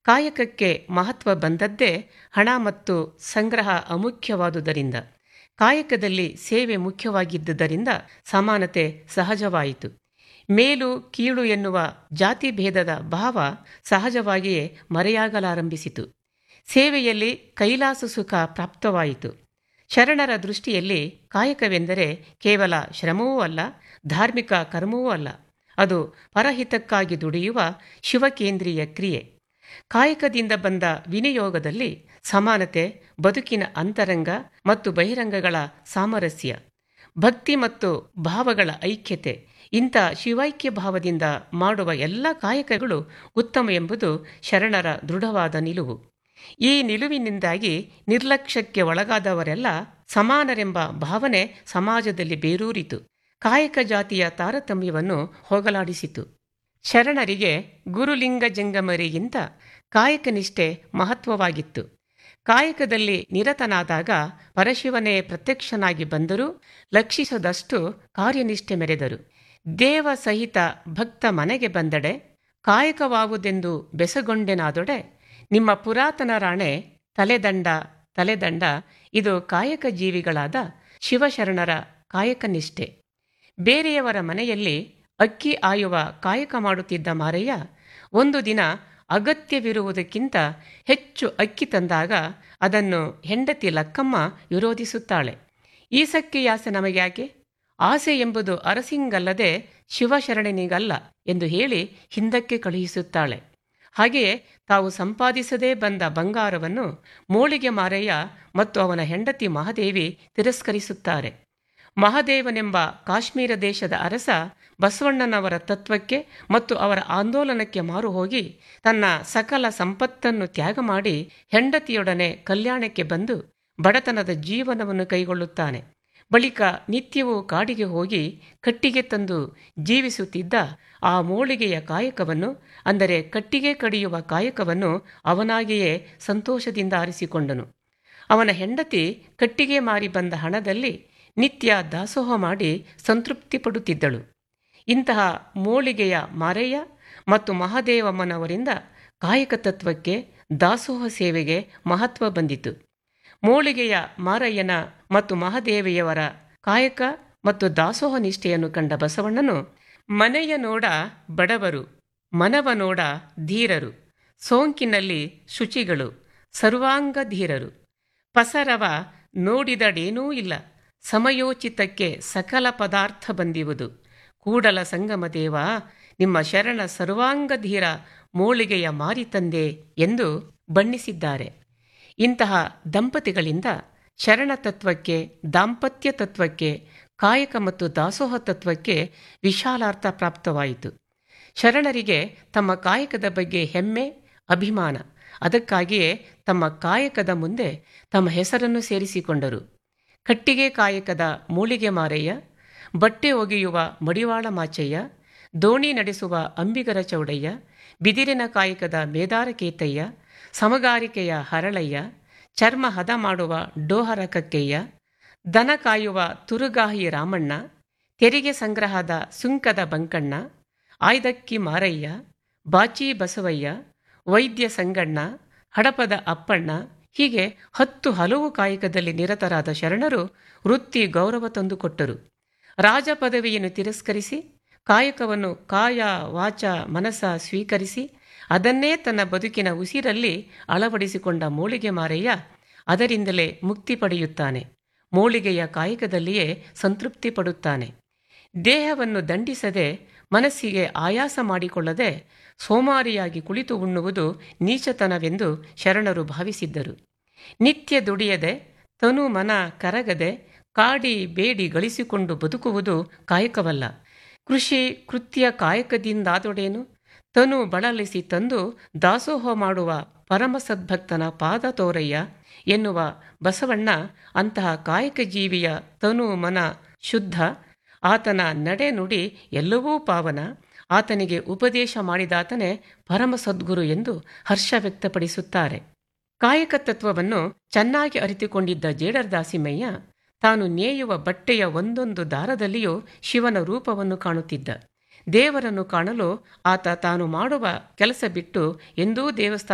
ಕಾಯಕಕ್ಕೆ ಮಹತ್ವ ಬಂದದ್ದೇ ಹಣ ಮತ್ತು ಸಂಗ್ರಹ ಅಮುಖ್ಯವಾದುದರಿಂದ ಕಾಯಕದಲ್ಲಿ ಸೇವೆ ಮುಖ್ಯವಾಗಿದ್ದುದರಿಂದ ಸಮಾನತೆ ಸಹಜವಾಯಿತು ಮೇಲು ಕೀಳು ಎನ್ನುವ ಜಾತಿ ಭೇದದ ಭಾವ ಸಹಜವಾಗಿಯೇ ಮರೆಯಾಗಲಾರಂಭಿಸಿತು ಸೇವೆಯಲ್ಲಿ ಕೈಲಾಸ ಸುಖ ಪ್ರಾಪ್ತವಾಯಿತು ಶರಣರ ದೃಷ್ಟಿಯಲ್ಲಿ ಕಾಯಕವೆಂದರೆ ಕೇವಲ ಶ್ರಮವೂ ಅಲ್ಲ ಧಾರ್ಮಿಕ ಕರ್ಮವೂ ಅಲ್ಲ ಅದು ಪರಹಿತಕ್ಕಾಗಿ ದುಡಿಯುವ ಶಿವಕೇಂದ್ರೀಯ ಕ್ರಿಯೆ ಕಾಯಕದಿಂದ ಬಂದ ವಿನಿಯೋಗದಲ್ಲಿ ಸಮಾನತೆ ಬದುಕಿನ ಅಂತರಂಗ ಮತ್ತು ಬಹಿರಂಗಗಳ ಸಾಮರಸ್ಯ ಭಕ್ತಿ ಮತ್ತು ಭಾವಗಳ ಐಕ್ಯತೆ ಇಂಥ ಶಿವೈಕ್ಯ ಭಾವದಿಂದ ಮಾಡುವ ಎಲ್ಲ ಕಾಯಕಗಳು ಉತ್ತಮ ಎಂಬುದು ಶರಣರ ದೃಢವಾದ ನಿಲುವು ಈ ನಿಲುವಿನಿಂದಾಗಿ ನಿರ್ಲಕ್ಷ್ಯಕ್ಕೆ ಒಳಗಾದವರೆಲ್ಲ ಸಮಾನರೆಂಬ ಭಾವನೆ ಸಮಾಜದಲ್ಲಿ ಬೇರೂರಿತು ಕಾಯಕ ಜಾತಿಯ ತಾರತಮ್ಯವನ್ನು ಹೋಗಲಾಡಿಸಿತು ಶರಣರಿಗೆ ಗುರುಲಿಂಗ ಜಂಗಮರಿಗಿಂತ ಕಾಯಕನಿಷ್ಠೆ ಮಹತ್ವವಾಗಿತ್ತು ಕಾಯಕದಲ್ಲಿ ನಿರತನಾದಾಗ ಪರಶಿವನೇ ಪ್ರತ್ಯಕ್ಷನಾಗಿ ಬಂದರೂ ಲಕ್ಷಿಸದಷ್ಟು ಕಾರ್ಯನಿಷ್ಠೆ ಮೆರೆದರು ದೇವ ಸಹಿತ ಭಕ್ತ ಮನೆಗೆ ಬಂದಡೆ ಕಾಯಕವಾವುದೆಂದು ಬೆಸಗೊಂಡೆನಾದೊಡೆ ನಿಮ್ಮ ಪುರಾತನ ರಾಣೆ ತಲೆದಂಡ ತಲೆದಂಡ ಇದು ಕಾಯಕ ಜೀವಿಗಳಾದ ಶಿವಶರಣರ ಕಾಯಕನಿಷ್ಠೆ ಬೇರೆಯವರ ಮನೆಯಲ್ಲಿ ಅಕ್ಕಿ ಆಯುವ ಕಾಯಕ ಮಾಡುತ್ತಿದ್ದ ಮಾರಯ್ಯ ಒಂದು ದಿನ ಅಗತ್ಯವಿರುವುದಕ್ಕಿಂತ ಹೆಚ್ಚು ಅಕ್ಕಿ ತಂದಾಗ ಅದನ್ನು ಹೆಂಡತಿ ಲಕ್ಕಮ್ಮ ವಿರೋಧಿಸುತ್ತಾಳೆ ಈ ಸಕ್ಕಿಯಾಸೆ ನಮಗ್ಯಾಕೆ ಆಸೆ ಎಂಬುದು ಅರಸಿಂಗಲ್ಲದೆ ಶಿವಶರಣನಿಗಲ್ಲ ಎಂದು ಹೇಳಿ ಹಿಂದಕ್ಕೆ ಕಳುಹಿಸುತ್ತಾಳೆ ಹಾಗೆಯೇ ತಾವು ಸಂಪಾದಿಸದೇ ಬಂದ ಬಂಗಾರವನ್ನು ಮೋಳಿಗೆ ಮಾರಯ್ಯ ಮತ್ತು ಅವನ ಹೆಂಡತಿ ಮಹಾದೇವಿ ತಿರಸ್ಕರಿಸುತ್ತಾರೆ ಮಹಾದೇವನೆಂಬ ಕಾಶ್ಮೀರ ದೇಶದ ಅರಸ ಬಸವಣ್ಣನವರ ತತ್ವಕ್ಕೆ ಮತ್ತು ಅವರ ಆಂದೋಲನಕ್ಕೆ ಮಾರು ಹೋಗಿ ತನ್ನ ಸಕಲ ಸಂಪತ್ತನ್ನು ತ್ಯಾಗ ಮಾಡಿ ಹೆಂಡತಿಯೊಡನೆ ಕಲ್ಯಾಣಕ್ಕೆ ಬಂದು ಬಡತನದ ಜೀವನವನ್ನು ಕೈಗೊಳ್ಳುತ್ತಾನೆ ಬಳಿಕ ನಿತ್ಯವೂ ಕಾಡಿಗೆ ಹೋಗಿ ಕಟ್ಟಿಗೆ ತಂದು ಜೀವಿಸುತ್ತಿದ್ದ ಆ ಮೋಳಿಗೆಯ ಕಾಯಕವನ್ನು ಅಂದರೆ ಕಟ್ಟಿಗೆ ಕಡಿಯುವ ಕಾಯಕವನ್ನು ಅವನಾಗಿಯೇ ಸಂತೋಷದಿಂದ ಆರಿಸಿಕೊಂಡನು ಅವನ ಹೆಂಡತಿ ಕಟ್ಟಿಗೆ ಮಾರಿ ಬಂದ ಹಣದಲ್ಲಿ ನಿತ್ಯ ದಾಸೋಹ ಮಾಡಿ ಸಂತೃಪ್ತಿ ಪಡುತ್ತಿದ್ದಳು ಇಂತಹ ಮೋಳಿಗೆಯ ಮಾರಯ್ಯ ಮತ್ತು ಮಹಾದೇವಮ್ಮನವರಿಂದ ಕಾಯಕ ತತ್ವಕ್ಕೆ ದಾಸೋಹ ಸೇವೆಗೆ ಮಹತ್ವ ಬಂದಿತು ಮೋಳಿಗೆಯ ಮಾರಯ್ಯನ ಮತ್ತು ಮಹಾದೇವಿಯವರ ಕಾಯಕ ಮತ್ತು ದಾಸೋಹ ನಿಷ್ಠೆಯನ್ನು ಕಂಡ ಬಸವಣ್ಣನು ಮನೆಯ ನೋಡ ಬಡವರು ಮನವ ನೋಡ ಧೀರರು ಸೋಂಕಿನಲ್ಲಿ ಶುಚಿಗಳು ಸರ್ವಾಂಗ ಧೀರರು ಪಸರವ ನೋಡಿದಡೇನೂ ಇಲ್ಲ ಸಮಯೋಚಿತಕ್ಕೆ ಸಕಲ ಪದಾರ್ಥ ಬಂದಿರುವುದು ಕೂಡಲ ಸಂಗಮ ದೇವ ನಿಮ್ಮ ಶರಣ ಸರ್ವಾಂಗ ಧೀರ ಮೋಳಿಗೆಯ ಮಾರಿತಂದೆ ಎಂದು ಬಣ್ಣಿಸಿದ್ದಾರೆ ಇಂತಹ ದಂಪತಿಗಳಿಂದ ಶರಣ ತತ್ವಕ್ಕೆ ದಾಂಪತ್ಯ ತತ್ವಕ್ಕೆ ಕಾಯಕ ಮತ್ತು ದಾಸೋಹ ತತ್ವಕ್ಕೆ ವಿಶಾಲಾರ್ಥ ಪ್ರಾಪ್ತವಾಯಿತು ಶರಣರಿಗೆ ತಮ್ಮ ಕಾಯಕದ ಬಗ್ಗೆ ಹೆಮ್ಮೆ ಅಭಿಮಾನ ಅದಕ್ಕಾಗಿಯೇ ತಮ್ಮ ಕಾಯಕದ ಮುಂದೆ ತಮ್ಮ ಹೆಸರನ್ನು ಸೇರಿಸಿಕೊಂಡರು ಕಟ್ಟಿಗೆ ಕಾಯಕದ ಮೂಳಿಗೆ ಮಾರಯ್ಯ ಬಟ್ಟೆ ಒಗೆಯುವ ಮಡಿವಾಳ ಮಾಚಯ್ಯ ದೋಣಿ ನಡೆಸುವ ಅಂಬಿಗರ ಚೌಡಯ್ಯ ಬಿದಿರಿನ ಕಾಯಕದ ಮೇದಾರ ಕೇತಯ್ಯ ಸಮಗಾರಿಕೆಯ ಹರಳಯ್ಯ ಚರ್ಮ ಹದ ಮಾಡುವ ಡೋಹರ ಕಕ್ಕಯ್ಯ ದನ ಕಾಯುವ ತುರುಗಾಹಿ ರಾಮಣ್ಣ ತೆರಿಗೆ ಸಂಗ್ರಹದ ಸುಂಕದ ಬಂಕಣ್ಣ ಆಯ್ದಕ್ಕಿ ಮಾರಯ್ಯ ಬಾಚಿ ಬಸವಯ್ಯ ವೈದ್ಯ ಸಂಗಣ್ಣ ಹಡಪದ ಅಪ್ಪಣ್ಣ ಹೀಗೆ ಹತ್ತು ಹಲವು ಕಾಯಕದಲ್ಲಿ ನಿರತರಾದ ಶರಣರು ವೃತ್ತಿ ಗೌರವ ತಂದುಕೊಟ್ಟರು ರಾಜ ಪದವಿಯನ್ನು ತಿರಸ್ಕರಿಸಿ ಕಾಯಕವನ್ನು ಕಾಯ ವಾಚ ಮನಸ ಸ್ವೀಕರಿಸಿ ಅದನ್ನೇ ತನ್ನ ಬದುಕಿನ ಉಸಿರಲ್ಲಿ ಅಳವಡಿಸಿಕೊಂಡ ಮೋಳಿಗೆ ಮಾರಯ್ಯ ಅದರಿಂದಲೇ ಮುಕ್ತಿ ಪಡೆಯುತ್ತಾನೆ ಮೋಳಿಗೆಯ ಕಾಯಕದಲ್ಲಿಯೇ ಸಂತೃಪ್ತಿ ಪಡುತ್ತಾನೆ ದೇಹವನ್ನು ದಂಡಿಸದೆ ಮನಸ್ಸಿಗೆ ಆಯಾಸ ಮಾಡಿಕೊಳ್ಳದೆ ಸೋಮಾರಿಯಾಗಿ ಕುಳಿತು ಉಣ್ಣುವುದು ನೀಚತನವೆಂದು ಶರಣರು ಭಾವಿಸಿದ್ದರು ನಿತ್ಯ ದುಡಿಯದೆ ತನು ಮನ ಕರಗದೆ ಕಾಡಿ ಬೇಡಿ ಗಳಿಸಿಕೊಂಡು ಬದುಕುವುದು ಕಾಯಕವಲ್ಲ ಕೃಷಿ ಕೃತ್ಯ ಕಾಯಕದಿಂದಾದೊಡೇನು ತನು ಬಳಲಿಸಿ ತಂದು ದಾಸೋಹ ಮಾಡುವ ಪರಮ ಸದ್ಭಕ್ತನ ಪಾದ ತೋರಯ್ಯ ಎನ್ನುವ ಬಸವಣ್ಣ ಅಂತಹ ಕಾಯಕ ಜೀವಿಯ ತನು ಮನ ಶುದ್ಧ ಆತನ ನಡೆ ನುಡಿ ಎಲ್ಲವೂ ಪಾವನ ಆತನಿಗೆ ಉಪದೇಶ ಮಾಡಿದಾತನೇ ಪರಮ ಸದ್ಗುರು ಎಂದು ಹರ್ಷ ವ್ಯಕ್ತಪಡಿಸುತ್ತಾರೆ ಕಾಯಕ ತತ್ವವನ್ನು ಚೆನ್ನಾಗಿ ಅರಿತುಕೊಂಡಿದ್ದ ಜೇಡರ್ದಾಸಿಮಯ್ಯ ತಾನು ನೇಯುವ ಬಟ್ಟೆಯ ಒಂದೊಂದು ದಾರದಲ್ಲಿಯೂ ಶಿವನ ರೂಪವನ್ನು ಕಾಣುತ್ತಿದ್ದ ದೇವರನ್ನು ಕಾಣಲು ಆತ ತಾನು ಮಾಡುವ ಕೆಲಸ ಬಿಟ್ಟು ಎಂದೂ ದೇವಸ್ಥಾನ